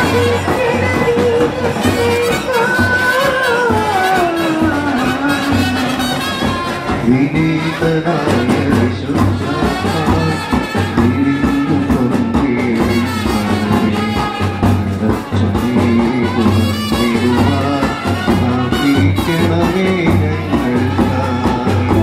വിനീതനായ വിശുദ്ധനായി തിരിഞ്ഞു പൊന്തിടുന്നവനെ നിറച്ചുനീ പുറത്തിടുവാൻ പ്രാർത്ഥിക്കണമേ ഞങ്ങൾക്കായി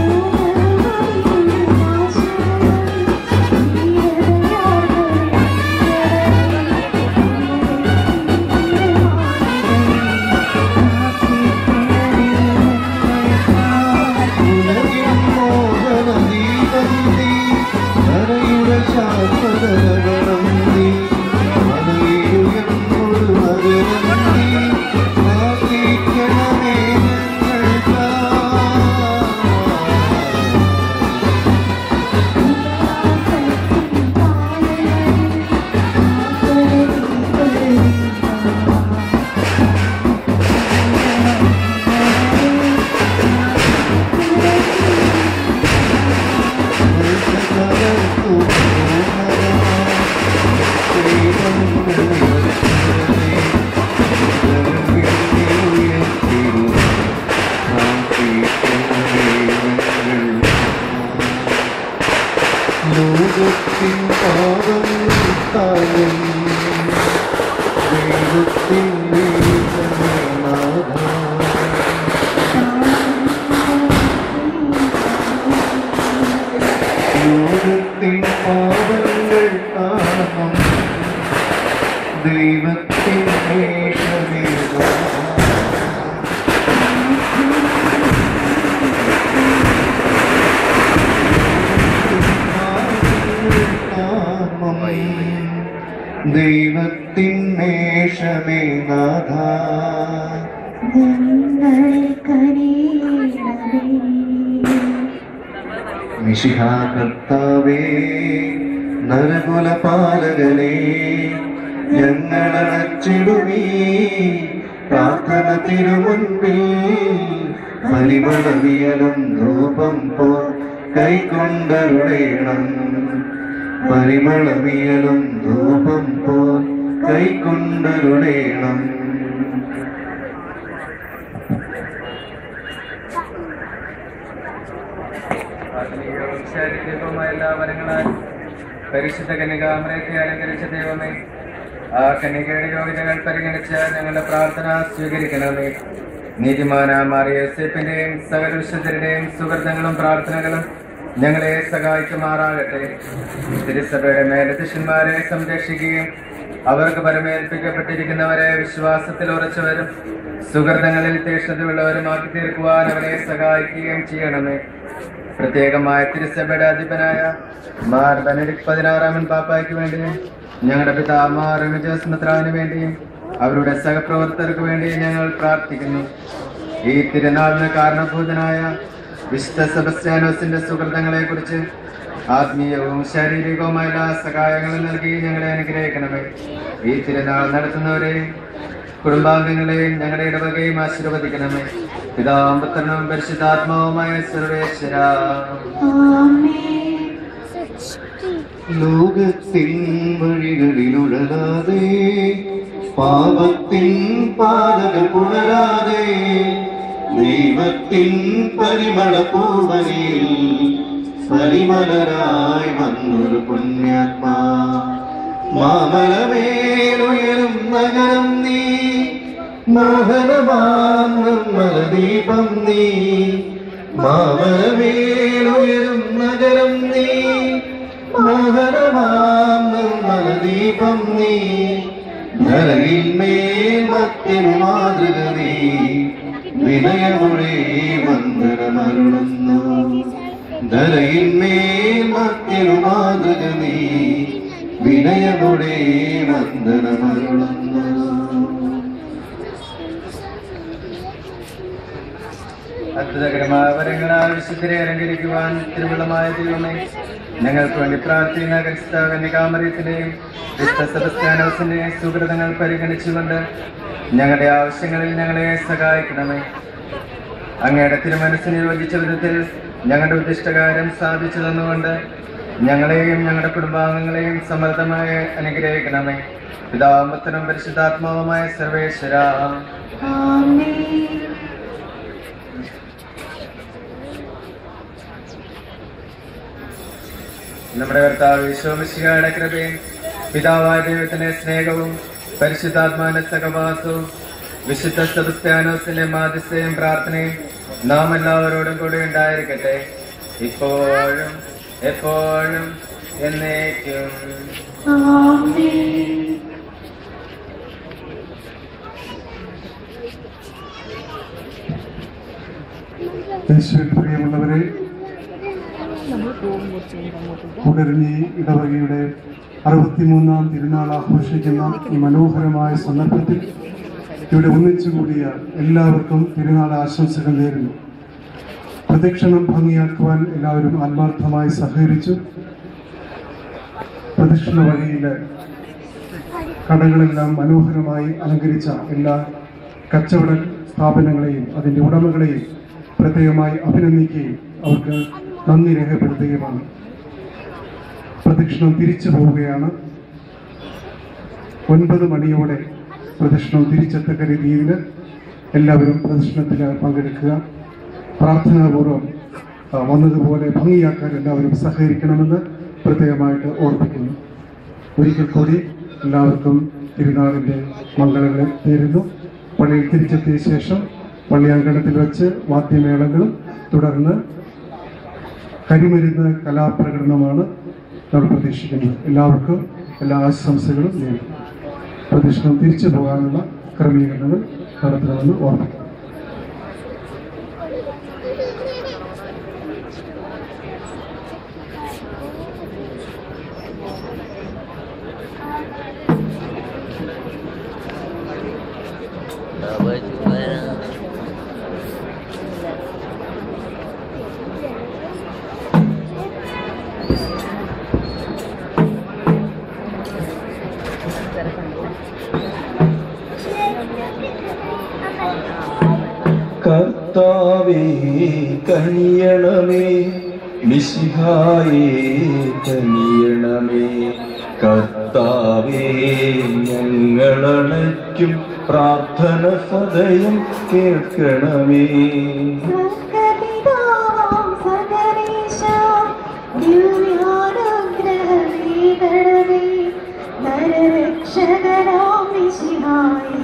ഉലകിൻ മോഹനദീപം നീ, ധരയുടെ ശാശ്വതരവണം നീ, മലയിലുയർന്നൊരു മകരം നീ, പ്രാർത്ഥിക്കണമേ ഞങ്ങൾക്കായി. ലോകത്തിൻ പാദം താങ്ങും ദൈവത്തിൻ നാഥ ലോകത്തിൻ പാപങ്ങൾ കാണണം ദൈവത്തിൻ വേഷമേതാ ദൈവത്തിൻ മേഷമേ നാഥ മിശിഹാ കർത്താവേ നരകുല പാലകനെ ഞങ്ങളടച്ചിടുവീ പ്രാർത്ഥന തിരുമുൻപിൽ പരിമളവിയലും ധൂപം പോ കൈക്കൊണ്ടരുളേണം പരിമളവിയലും ധൂപം പോ കൈക്കൊണ്ടരുളേണം ആത്മീയവും ശാരീരികവുമായ എല്ലാ വരങ്ങളാൽ പരിശുദ്ധ കന്യകാമരത്തെ അലങ്കരിച്ച ദൈവമേ ആ കന്യകയുടെ യോഗ്യതകൾ പരിഗണിച്ച് ഞങ്ങളുടെ പ്രാർത്ഥന സ്വീകരിക്കണമേ നീതിമാനായ മാറിയ യോസേപ്പിന്റെയും സകല വിശുദ്ധരുടെയും സുഹൃത്തുക്കളും പ്രാർത്ഥനകളും ഞങ്ങളെ സഹായിക്കുമാറാകട്ടെ തിരുസഭയുടെ മേലധ്യക്ഷന്മാരെ സംരക്ഷിക്കുകയും അവർക്ക് പരമേൽപ്പിക്കപ്പെട്ടിരിക്കുന്നവരെ വിശ്വാസത്തിൽ ഉറച്ചവരും സുഹൃതങ്ങളിൽ തീക്ഷ്ണതയുള്ളവരുമാക്കി തീർക്കുവാൻ അവരെ സഹായിക്കുകയും ചെയ്യണമേ പ്രത്യേകമായ തിരുസഭയുടെ അധിപനായ മാർ ബെനഡിക് പതിനാറാമൻ പാപ്പായ്ക്ക് വേണ്ടിയും ഞങ്ങളുടെ പിതാമാർ റിമിജസ് മിത്രാവിന് വേണ്ടിയും അവരുടെ സഹപ്രവർത്തകർക്ക് വേണ്ടിയും ഞങ്ങൾ പ്രാർത്ഥിക്കുന്നു ഈ തിരുനാളിന് കാരണഭൂതനായ വിശുദ്ധ സെബസ്ത്യാനോസിന്റെ സുഹൃതങ്ങളെ കുറിച്ച് ആത്മീയവും ശാരീരികവുമായ എല്ലാ സഹായങ്ങളും നൽകി ഞങ്ങളെ അനുഗ്രഹിക്കണമേ ഈ തിരുനാൾ നടത്തുന്നവരെയും കുടുംബാംഗങ്ങളെയും ഞങ്ങളുടെ ഇടവകയും ആശീർവദിക്കണമേ പിതാമ്പത്തരണവും പരിശുദ്ധാത്മാവുമായ സർവേശ്വര ലോകത്തിൻ വഴികളിലുഴലാതെ പാപത്തിൻ പാതകൾ പുണരാതെ ദൈവത്തിൻ പരിമള പൂവനിൽ പരിമലരായി വന്നൊരു പുണ്യാത്മാ മാമലമേലുയരും നഗരം നീ മോഹനമാം നിർമ്മലദീപം നീ മാമലമേലുയരും നഗരം നീ മോഹനമാം നിർമ്മലദീപം നീ ധരയിൽ മേൽ മറ്റൊരു മാതൃക നീ വിനയമുടെ മന്ദിരമരുളുന്നു ധരയിൽ മേൽ മറ്റൊരു മാതൃക നീ വിനയമുടെ മന്ദിരമരുളുന്നു അത്ഭുതകരമായ വരങ്ങളാൽ വിശുദ്ധരെ അലങ്കരിക്കുവാൻ തിരുവുള്ളമായ ദൈവമേ ഞങ്ങൾക്ക് വേണ്ടി പ്രാർത്ഥിക്കുന്ന ക്രിസ്ത കന്യകാമറിയത്തിന്റെയും വിശുദ്ധ സെബസ്ത്യാനോസിന്റെയും സുഹൃതങ്ങൾ പരിഗണിച്ചുകൊണ്ട് ഞങ്ങളുടെ ആവശ്യങ്ങളിൽ ഞങ്ങളെ സഹായിക്കണമേ അങ്ങയുടെ തിരുമനസ്സിന് യോജിച്ച വിധത്തിൽ ഞങ്ങളുടെ ഉദ്ദിഷ്ടകാര്യം സാധിച്ചു തന്നുകൊണ്ട് ഞങ്ങളെയും ഞങ്ങളുടെ കുടുംബാംഗങ്ങളെയും സമൃദ്ധമായി അനുഗ്രഹിക്കണമേ പിതാമ്പത്തനും പരിശുദ്ധാത്മാവുമായ സർവേശ്വര നമ്മുടെ കർത്താവ് വിശ്വമിശികയുടെ കൃപയും പിതാവായ ദൈവത്തിന്റെ സ്നേഹവും പരിശുദ്ധാത്മാവിന്റെ സഹവാസവും വിശുദ്ധ സെബസ്ത്യാനോസിന്റെ മാധ്യസ്ഥയും പ്രാർത്ഥനയും നാം എല്ലാവരോടും കൂടി ഉണ്ടായിരിക്കട്ടെ ഇപ്പോഴും എപ്പോഴും എന്നേക്കും യേശുവിൽ പ്രിയമുള്ളവരെ ഉടരഞ്ഞി ഇടവകയുടെ അറുപത്തിമൂന്നാം തിരുനാൾ ആഘോഷിക്കുന്ന ഈ മനോഹരമായ സന്ദർഭത്തിൽ ഇവിടെ ഒന്നിച്ചുകൂടിയ എല്ലാവർക്കും തിരുനാൾ ആശംസകൾ നേരുന്നു പ്രദക്ഷിണം ഭംഗിയാക്കുവാൻ എല്ലാവരും ആത്മാർത്ഥമായി സഹകരിച്ചു പ്രദക്ഷിണ വഴിയിൽ കടകളെല്ലാം മനോഹരമായി അലങ്കരിച്ച എല്ലാ കച്ചവട സ്ഥാപനങ്ങളെയും അതിൻ്റെ ഉടമകളെയും പ്രത്യേകമായി അഭിനന്ദിക്കുകയും അവർക്ക് നന്ദി രേഖപ്പെടുത്തുകയുമാണ് പ്രദക്ഷിണം തിരിച്ചു പോവുകയാണ് ഒൻപത് മണിയോടെ പ്രദക്ഷിണം തിരിച്ചെത്തക്ക രീതിയിൽ എല്ലാവരും പ്രദക്ഷിണത്തിൽ പങ്കെടുക്കുക പ്രാർത്ഥനാപൂർവം ആ, വന്നതുപോലെ ഭംഗിയാക്കാൻ എല്ലാവരും സഹകരിക്കണമെന്ന് പ്രത്യേകമായിട്ട് ഓർപ്പിക്കുന്നു ഒരിക്കൽ കൂടി എല്ലാവർക്കും തിരുനാളിൻ്റെ മംഗളങ്ങൾ നേരുന്നു പള്ളിയിൽ തിരിച്ചെത്തിയ ശേഷം പള്ളിയാങ്കണത്തിൽ വെച്ച് വാദ്യമേളങ്ങളും തുടർന്ന് കരിമരുന്ന് കലാപ്രകടനമാണ് നമ്മൾ പ്രതീക്ഷിക്കുന്നത് എല്ലാവർക്കും എല്ലാ ആശംസകളും നേരുന്നു പ്രദക്ഷിണം തിരിച്ചു പോകാനുള്ള ക്രമീകരണങ്ങൾ നടത്തണമെന്ന് ഓർമ്മിക്കുന്നു കർത്താവേ കനിയണമേ മിശിഹായേ കനിയണമേ കർത്താവേ ഞങ്ങളണയ്ക്കും പ്രാർത്ഥന സദയം കേൾക്കണമേ സ്വർഗപിതാവാം സകലേശ, ദിവ്യാനുഗ്രഹമേകണമേ. നരരക്ഷകനാം മിശിഹായേ,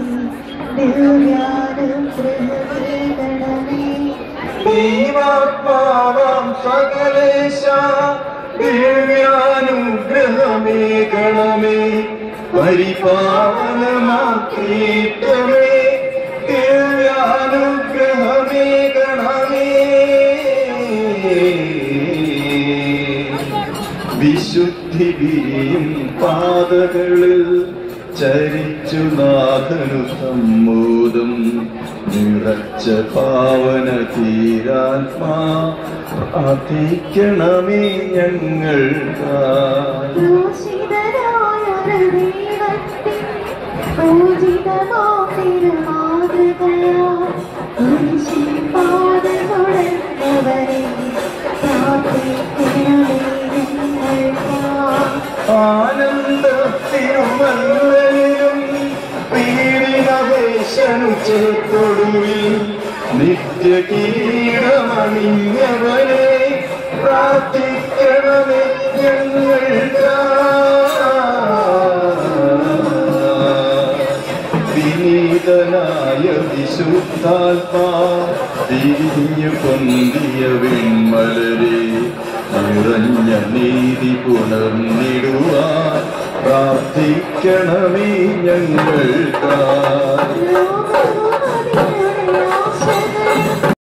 ദിവ്യാനുഗ്രഹമേകണമേ. ദൈവാത്മാവാം സകലേശ ദിവ്യാനുഗ്രഹമേ ഗണമേ പരിപാവനമാക്കീട്ടമേ ദിവ്യാനുഗ്രഹമേ ഗണമേ വിശുദ്ധി വിരിയും പാതകളിൽ ചരിച്ചു നാഥനു സമ്മോദം നിറച്ച പാവന തീരാത്മാ പ്രാർത്ഥിക്കണമേ ഞങ്ങൾക്കായി ക്രൂശിതനായൊരു ദൈവത്തിൻ പൂജിതമാം തിരുമാതൃകയാൽ കുരിശിൻ പാതമുടന്നവരെ പ്രാർത്ഥിക്കണമേ ഞങ്ങൾക്കായി. ആനന്ദത്തിനുമല്ലലും പീഡിനവേശനു ചേർത്തൊടുവിൽ നിത്യ കിരീടമണിഞ്ഞവനെ പ്രാർത്ഥിക്കണമേ ഞങ്ങൾ വിനീതനായ വിശുദ്ധാത്മാ തിരിഞ്ഞു പൊന്തിയ വിൺമലരെ നിറഞ്ഞ നീതി പുണർന്നിടുവാൻ പ്രാർത്ഥിക്കണമേ ഞങ്ങൾക്കായി ലോക